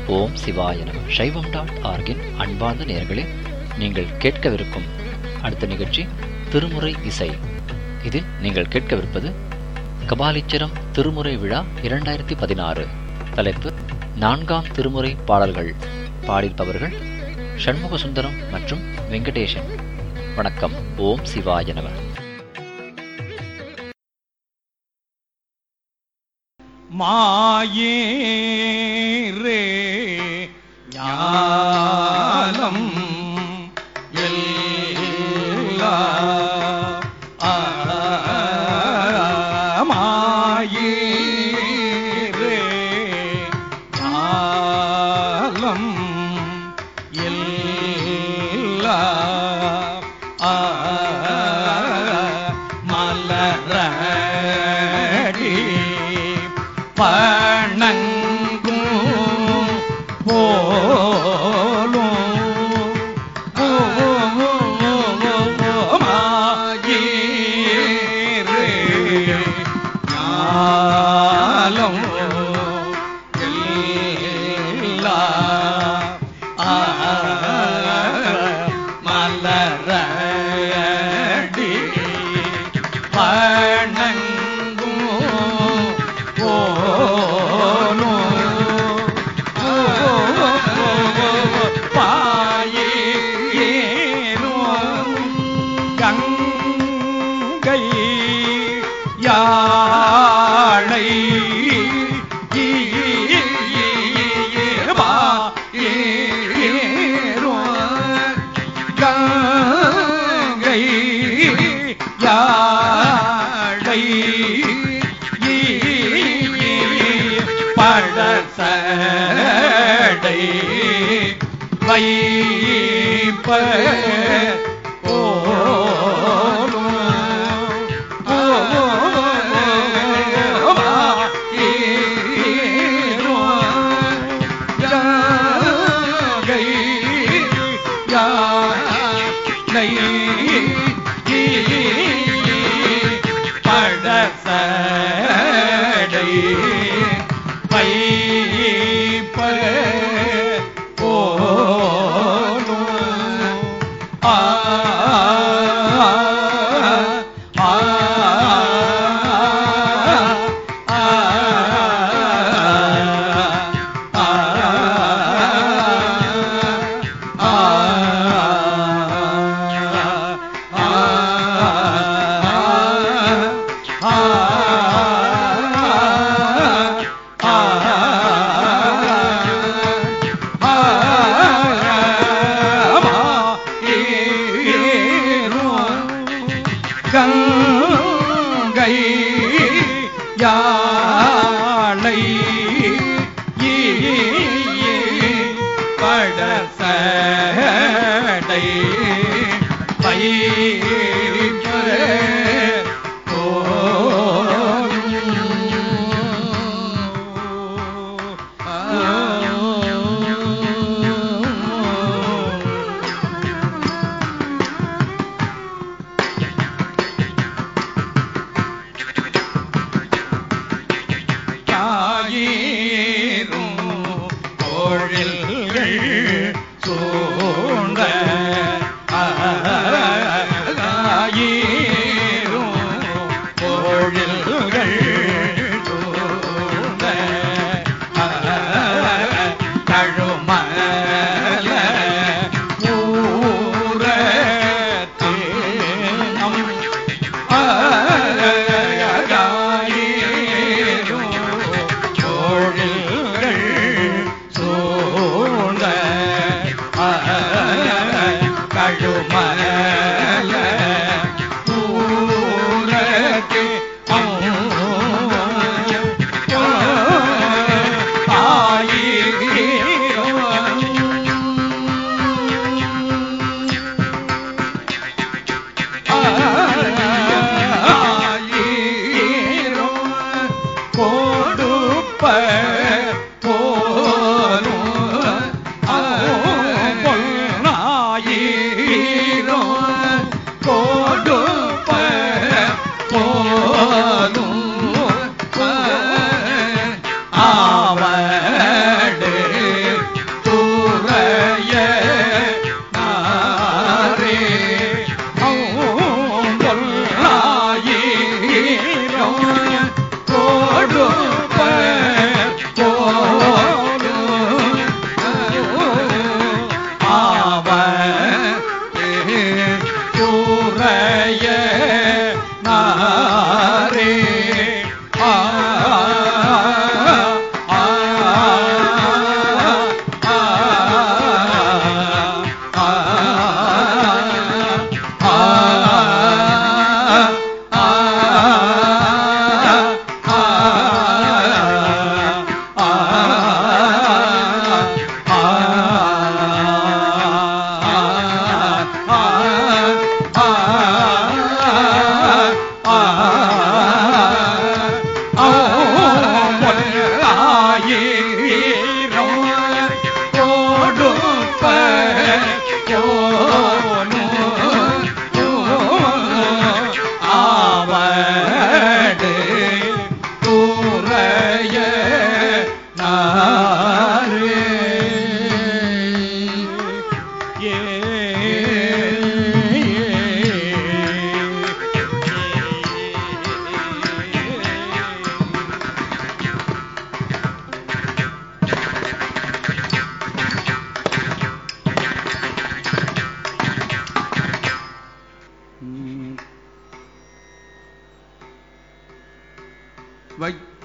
ஓம் சிவாய நம சைவம் டாட் ஆர்கின் அன்பார்ந்த நேயர்களே நீங்கள் கேட்கவிருக்கும் அடுத்த நிகழ்ச்சி திருமுறை இசை இதில் நீங்கள் கேட்கவிருப்பது கபாலீச்சரம் திருமுறை விழா இரண்டாயிரத்தி பதினாறு தலைப்பு நான்காம் திருமுறை பாடல்கள் பாடியிருப்பவர்கள் சண்முக சுந்தரம் மற்றும் வெங்கடேசன் வணக்கம் ஓம் சிவாய நம மாயேரே ஞானம் எல்லா மாயேரே ஞானம் எல்லா மலரடி பணங்கும் போலும் மாயீரே ஞாலம் எல்லா மலரடி பணங்கும் போலும் பாயேனும் கங்கை யாழை கங்கை யாழை பழசடை வைப்ப போலும் கங்கை யானை படசடை வைப்ப போலும் ஆ ஆ கங்கை யாழை படசடை பயிர் தாயீரும் கோழில்கள் சூழ்ந்த ஆயீரும்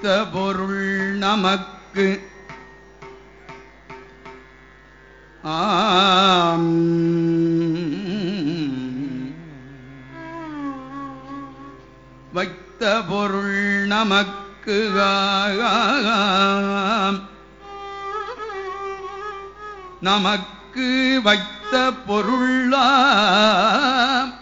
வைத்த பொருள் நமக்கு ஆம் வைத்த பொருள் நமக்கு ஆம். நமக்கு வைத்த பொருளாம்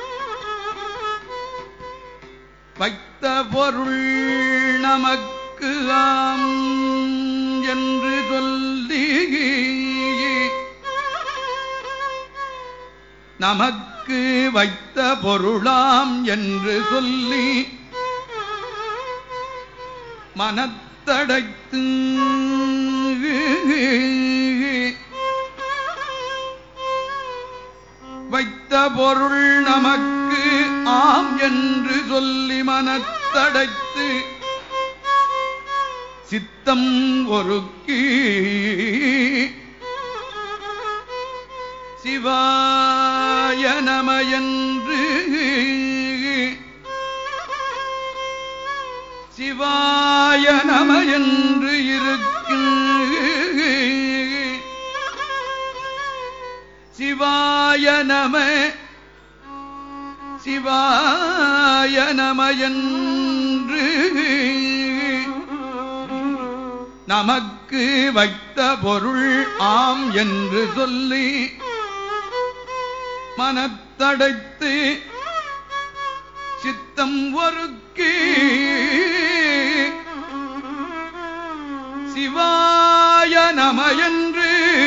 வைத்த பொருள் நமக்கு ஆம் என்று சொல்லி நமக்கு வைத்த பொருளாம் என்று சொல்லி மனத்தடைத்து வைத்த பொருள் நமக்கு ஆம் என்று சொல்லி மனத்தடைத்து சித்தம் ஒருக்கி சிவாய நமயன்று சிவாய நமயன்று இருக்கும் சிவாய நம சிவாய நமயன்று நமக்கு வைத்த பொருள் ஆம் என்று சொல்லி மனத்தடைத்து சித்தம் ஒருக்கி சிவாய நமயன்று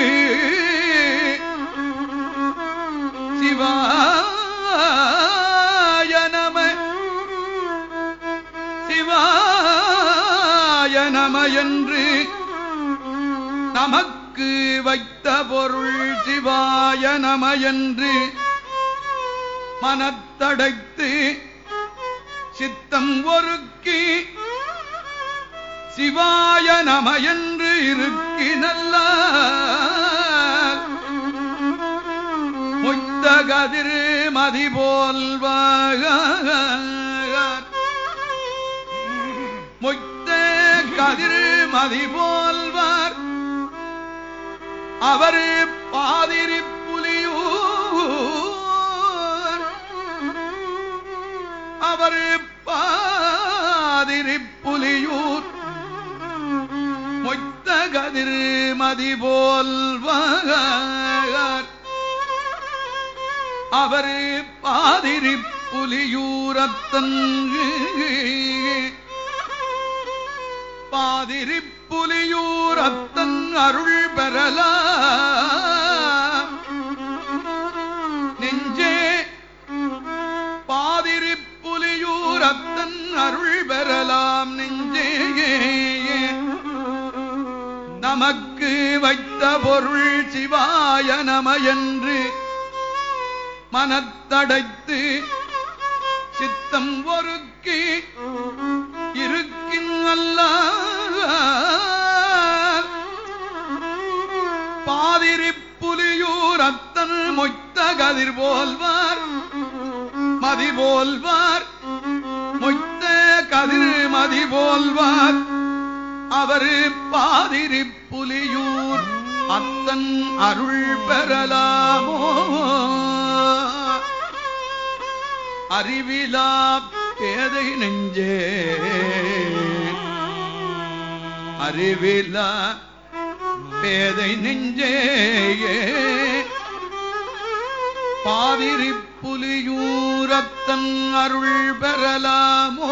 சிவாய நம சிவாய நம என்று நமக்கு வைத்த பொருள் சிவாய நம என்று மனத்தடைத்து சித்தம் ஒருக்கி சிவாய நம என்று இருக்கி நல்ல மொய்த்த கதிர் மதி போல்வாக மொய்த்த கதிர் மதி போல்வார் அவர் பாதிரி புலியூர் அவர் பாதிரி புலியூர் மொய்த்த கதிர் மதி போல்வார் அவர் பாதிரி புலியூரத்தன் பாதிரி புலியூரத்தன் அருள் பெறலாம் நெஞ்சே பாதிரி புலியூரத்தன் அருள் பெறலாம் நெஞ்சே நமக்கு வைத்த பொருள் சிவாய நம என்று மனத்தடைத்து சித்தம் ஒருக்கி இருக்கின் அல்ல பாதிரி புலியூர் அத்தன் மொய்த்த கதிர் போல்வார் மதி போல்வார் மொய்த்த கதிர் மதி போல்வார் அவர் பாதிரி புலியூர் அத்தன் அருள் பெறலாமோ அறிவிலா பேதை நெஞ்சே அறிவிலா பேதை நெஞ்சே பாதிரி புலியூரத்தன் அருள் பெறலாமோ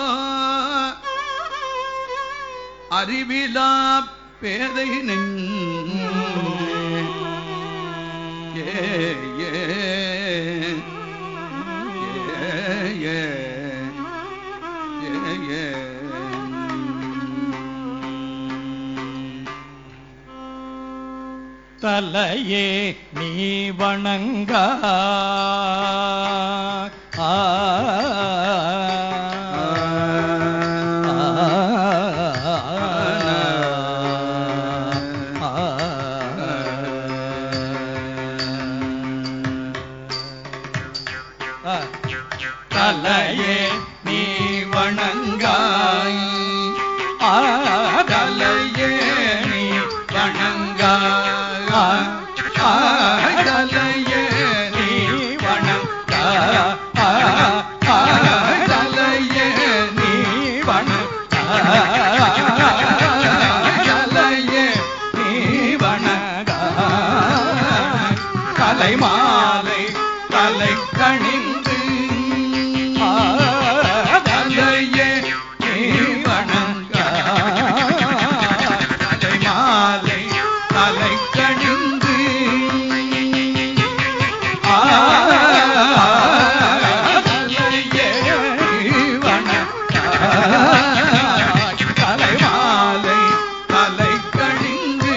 அறிவிலா பேதை நெஞ்சே ஏ ஏ ஏ ஏ தலையே நீ வணங்க ஆ, தலையே நீ வணங்காய் தலையே நீ வணங்க தலையே நீ வணங்க தலையே நீ வணங்க கலை மாலை தலை கணிந்து தலையே நீ வணங்க கலை மாலை தலை கணிந்து தலையே நீ வணங்க கலை மாலை தலை கணிந்து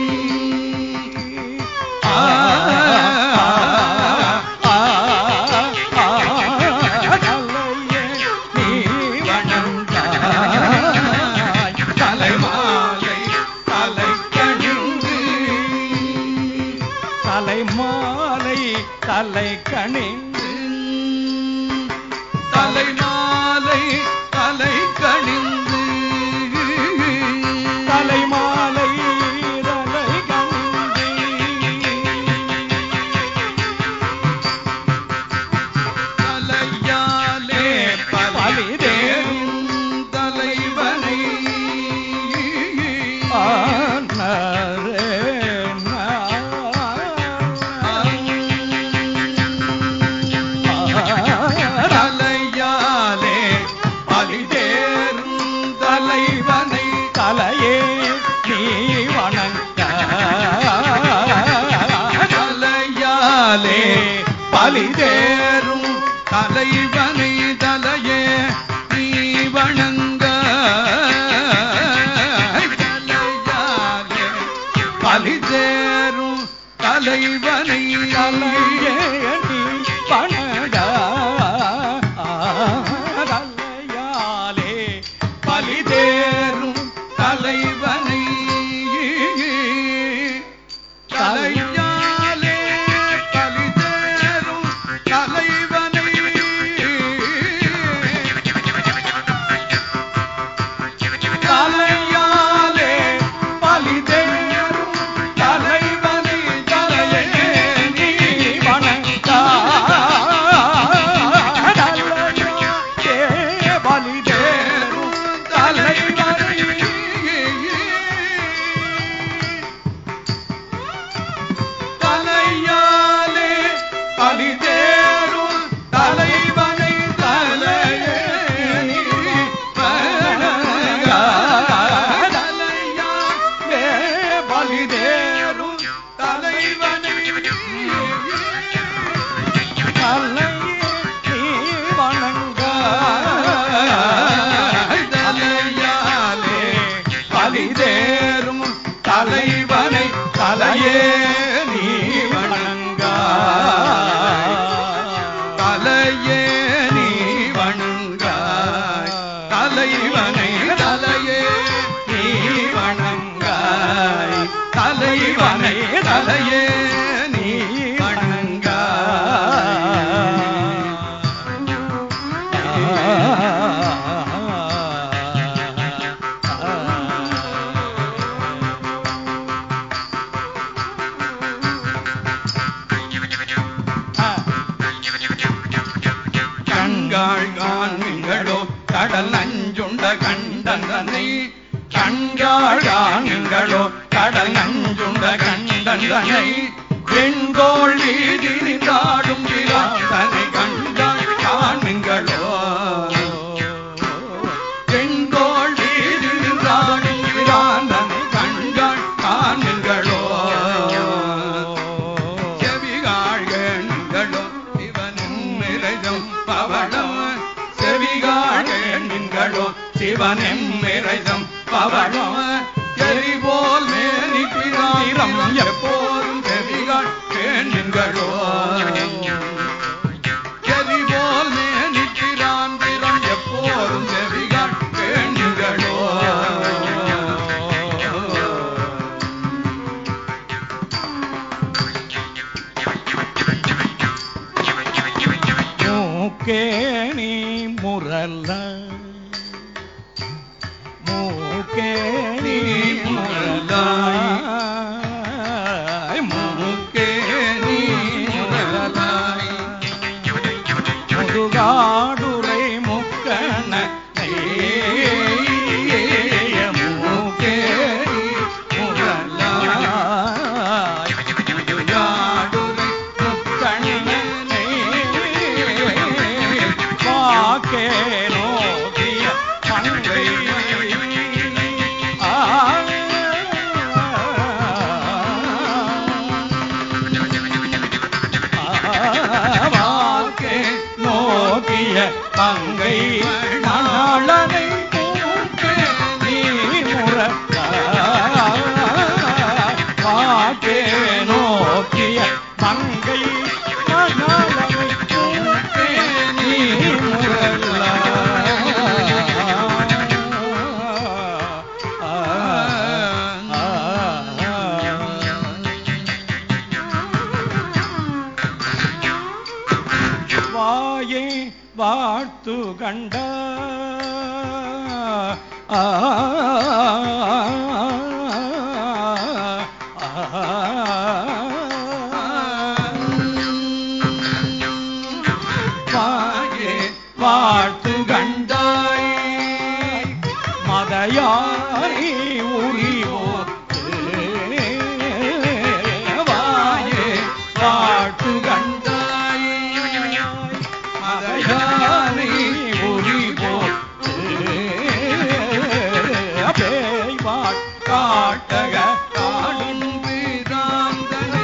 தலைமாலை தலை கணிந்து தலைமாலை தலை கணிந்து தலைமாலை தலை கணிந்து தலையாலே பலிதேரும் தலைவனை தலையாலே பலிதேரும் தலைவனை தலையே நீ வணங்க தலையாலே பலிதேரும் தலைவனை தலையே நீ வணங்க தலையாலே பலிதேரும் தலைவனை தலையே நீ வணங்க தலையாலே பலிதேரும் தலைவனை தலையாலே பலிதேரும் தலைவனை தலையாலே பலிதேரும் தலைவனை தலையே நீ வணங்க தலையே பலிதேரும் தலையாலே பலிதேரும் தலைவனை தலையே நீ வணங்க. தலையாலே பலிதேரும் தலைவனை தலையாலே பலிதேரும் தலைவனை தலையே நீ வணங்க தலையே நீ வணங்க தலைவனை தலையே நீ வணங்க தலைவனை தலையே நீ வணங்க கண்காள் காண்களோ கடல் நஞ்சுண்ட கண்டனை கண்காள் காண்களோ கடல் நஞ்சுண்ட கண்டனை பெண்கோள் வீதி நின்றாடும் விராதனை கண்காள் காண்களோ பெண்கோள் வீதி நின்றாடும் விராதனை கண்காள் காண்களோ செவிகாழ்களோ சிவனும் நிறைதும் பவளம் செவிகாழ்களோ சிவனும் நிறைதும் பவளம் எரிபோல் மேனி பிராயிரம் எப்போதும் செவிகாள் கேண்களோ எரிபோல் மேனி பிராந்திரம் எப்போதும் செவிகாள் கேண்களோ மூக்கேணி முரல்ல மூக்கேணி முரல்ல நோக்கிய மங்கை மணாளனை மூக்கு நீ முறக்க வாக்கே நோக்கிய மங்கை மணாளனை மூக்கு நீ முறல்ல வாயே வாழ்த்து கண்ட ஆ, வாயே வாழ்த்து கண்டாய் மதையாரி உரிவோத்து வாயே வாழ்த்து கண்டாய் மதையாரி உரிவோத்து பேய் வாழ் காட்டக காடும் பிராந்தனை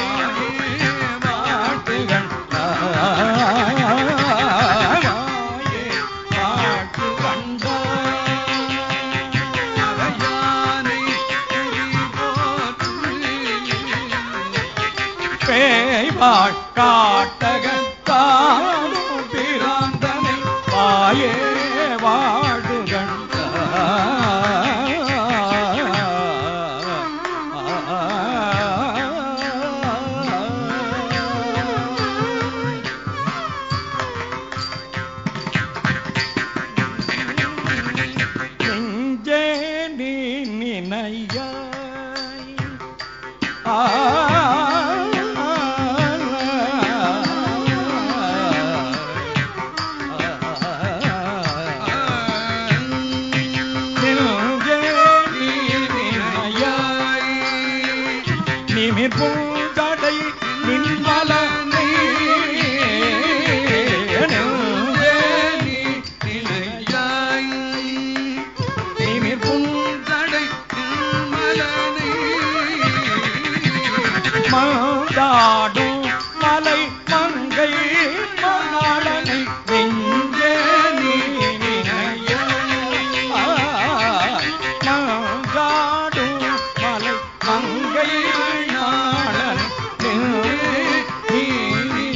வாழ்த்துகள் பாட்டு பேய்வாள் காட்டக தாடும் பிராந்தனை வாயே வாடுகண்ட நெஞ்சே நீ நினையாய் ஆ நெஞ்சே நீ நினையாய் நிமிர் பூந்தடை நின்மலனை நெஞ்சே நீ நினையாய் நிமிர் பூந்தடை மாடாடும் மலை மங்கை மணாளனை நெஞ்சே நீ நினையாய். மாடாடும் மலை மங்கை மணாளனை நெஞ்சே நீ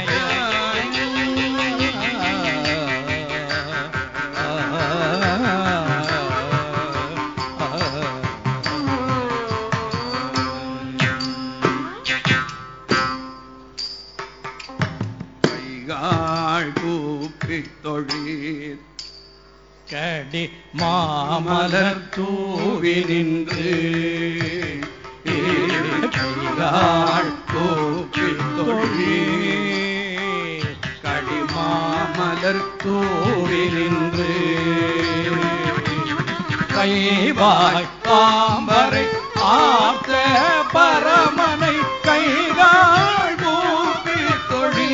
கைகாள் கூப்பித் தொழீர் கடி மாமலர் தூவி நின்று கைகாள் கூப்பி தொழி கடிமாமலர் தூவி நின்று கைவாய் பாம்பரை ஆத்த பரமனை கைகாள் கூப்பி தொழி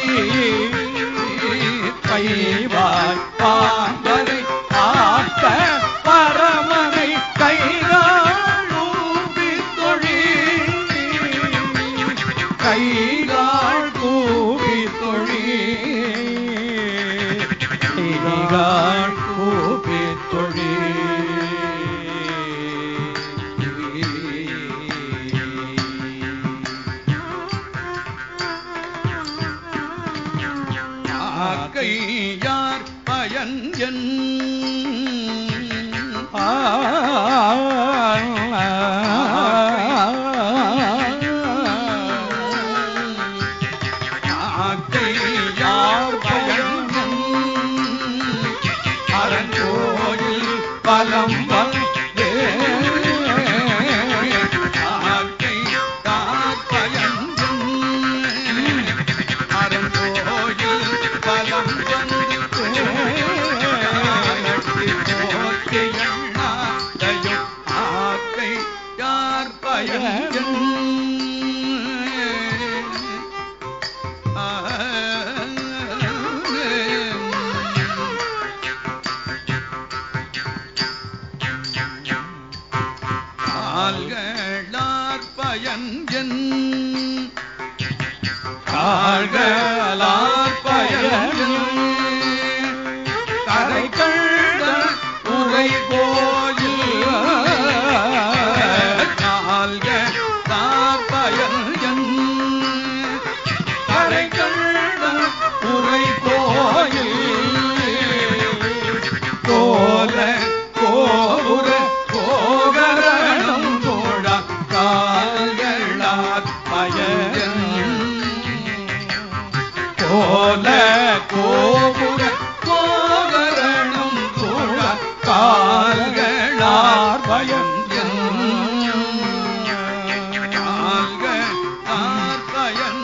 கைவாய் பாம்பரை ஆத்த பரமனை கைகாள் கூப்பி தொழி கைகாள் கூப்பி தொழி கைகாள் கூப்பி தொழி ஆக்கை யார் பயன் என் ஆக்கை யார் பயன் என் அறங்கோயில் பலம் வந்து ஆக்கை யார் பயன் என் அறங்கோயில் பலம் வந்து ஆக்கை யார் பயன் கால்களார் பயன் என் கால்களார் பயன் தாப்பயன் கரைகள் உரை கோயில் கோல கோபுர கோகரணம் தோழ கால்களால் பயன் கோல கோபுர கோகரணம் தோழ கால்களார் பயன் ஆல்க தாப்பயன்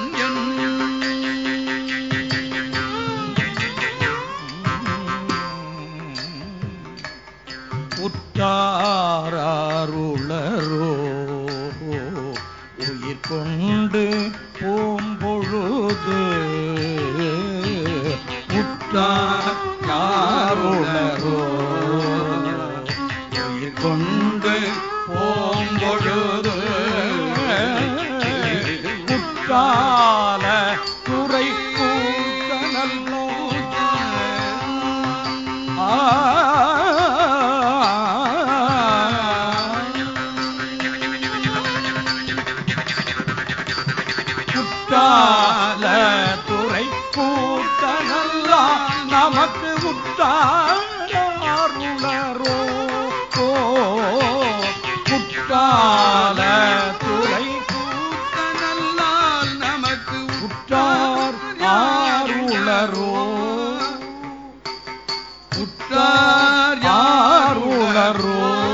உற்றாருளரோ உயிர் கொண்டு பூம்பொழுது உற்றாருளரோ உயிர் கொண்டு பூம்பொழுது குற்றால துறை கூட்டனல்லோ குற்றால துறை கூட்டனல்லா நமக்கு உற்றாருளரோ குற்றால துறை கூட்டனல்லால் நமக்கு உற்றார் ஆருளரோ உற்றார் யாருளரோ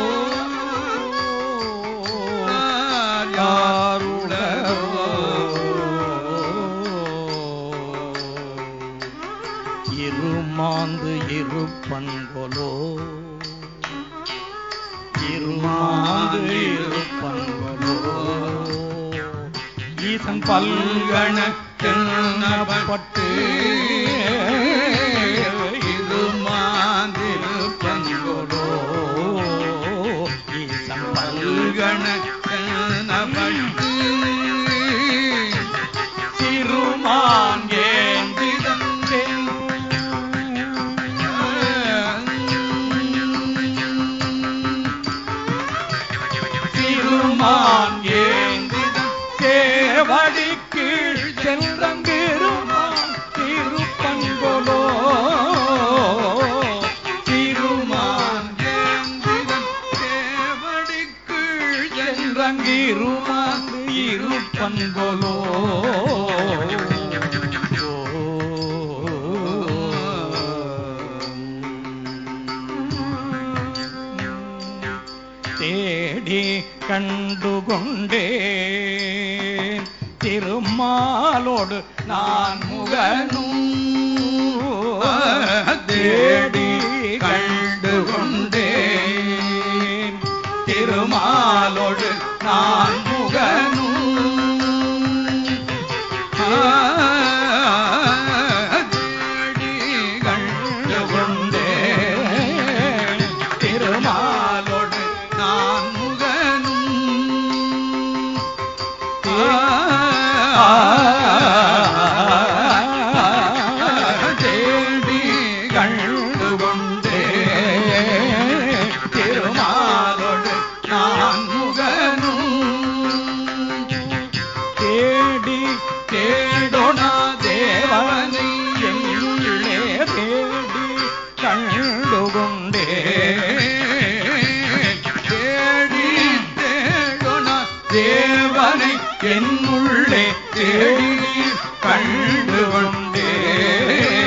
யாருளரோ இருமாந்து இருப்பண்கொலோ இருமாந்து இருப்பண்கொலோ ஈசன் பல்கண தென்னப்பட்டு இருமாந்திருப்பண்கொலோ ஈசன் பல்கண தென்னப்பட்டு சிறுமான் ஏந்திதன் சிறுமான் ஏந்திதன் சேவடி கீழ் சென்றங்கிருமான் திருப்பங்கொலோ சிறுமான் ஏந்திதன் சேவடிக்குள் சென்றங்கிருமான் இருப்பங்கொலோ தேடி கண்டுகொண்டேன் திருமாலோடு நான் முகனும் தேடி கண்டுகொண்டேன் திருமாலோடு நான் முகனும் தேடி கண்டுகொண்டேன் திருமாலோடு நான் முகனும் தேடி கண்டுகொண்டே திருமாலோடு நான் முகனும் தேடி தேடோனா தேவனை எங்குள்ளே தேடி கண்டுகொண்டே தேடி தேடோனா தேவனை என்னுள்ளே தேடி கண்டு கொண்டே